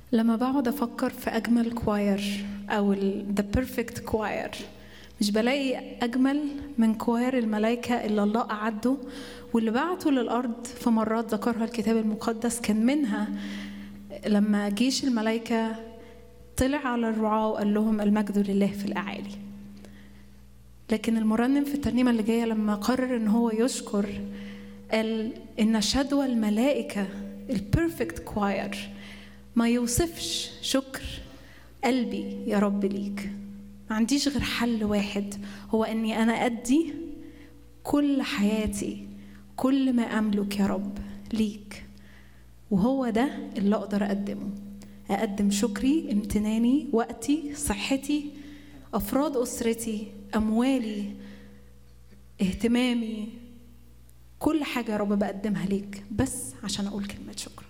لما بقعد افكر في اجمل كواير او ذا بيرفكت كواير مش بلاقي اجمل من كواير الملائكه اللي الله اعده واللي بعته للارض في مرات ذكرها الكتاب المقدس كان منها لما جيش الملائكه طلع على الرعاة وقال لهم المجد لله في الاعالي لكن المرنم في الترنيمه اللي جايه لما قرر ان هو يشكر قال ان شدوى الملائكه البيرفكت كواير ما يوصفش شكر قلبي يا رب ليك ما عنديش غير حل واحد هو اني انا ادي كل حياتي كل ما املك يا رب ليك وهو ده اللي اقدر اقدمه اقدم شكري امتناني وقتي صحتي افراد اسرتي اموالي اهتمامي كل حاجه يا رب بقدمها ليك بس عشان اقول كلمه شكر